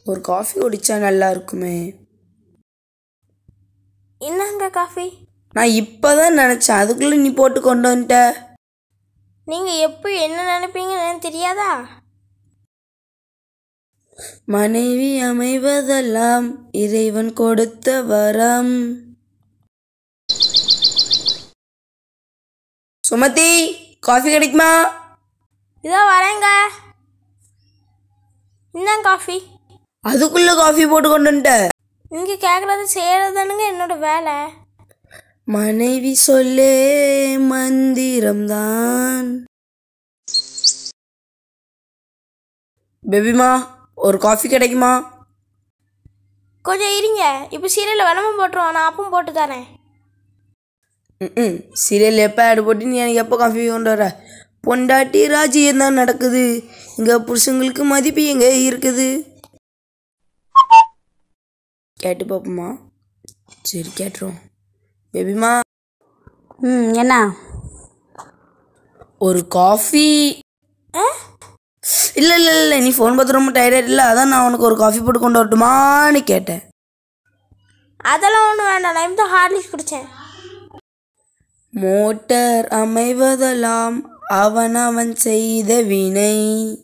ஒரு காஃபி குடிச்சா நல்லா இருக்குமே என்னங்க காஃபி நான் இப்போதான் நினச்சேன் அதுக்குள்ளே நீ போட்டு கொண்டு வந்துட்ட நீங்கள் எப்போ என்ன நினைப்பீங்கன்னு எனக்கு தெரியாதா மனைவி அமைவதெல்லாம் இறைவன் கொடுத்த வரம் சுமதி காஃபி கிடைக்குமா இதோ வரேங்க இன்னும் காஃபி அதுக்குள்ள காஃபி போட்டு கொண்டு வந்துட்ட நீங்கள் கேட்குறது செய்கிறதானுங்க என்னோட வேலை மனைவி சொல்லே மந்திரம்தான் பேபிமா ஒரு காஃபி கிடைக்குமா கொஞ்சம் இருங்க இப்போ சீரியலில் வெனமும் போட்டுருவோம் நான் அப்பவும் போட்டு தரேன் ம் சீரியல் எப்போ ஆடு போட்டு நீ எனக்கு எப்போ காஃபி கொண்டு வர பொண்டாட்டி ராஜ்யம் தான் நடக்குது இங்கே புருஷங்களுக்கு மதிப்பு எங்கே இருக்குது கேட்டு பார்ப்போமா சரி கேட்டுருவோம் பேபிமா ம் என்ன ஒரு காஃபி இல்லை இல்லை இல்லை நீ ஃபோன் பார்த்து ரொம்ப டயர்டாக இல்லை அதான் நான் உனக்கு ஒரு காஃபி போட்டு கொண்டு வரட்டுமான்னு கேட்டேன் அதெல்லாம் ஒன்றும் வேண்டாம் நான் இப்போ ஹார்லிக்ஸ் குடித்தேன் மோட்டார் அமைவதெல்லாம் அவன் அவன் செய்த வினை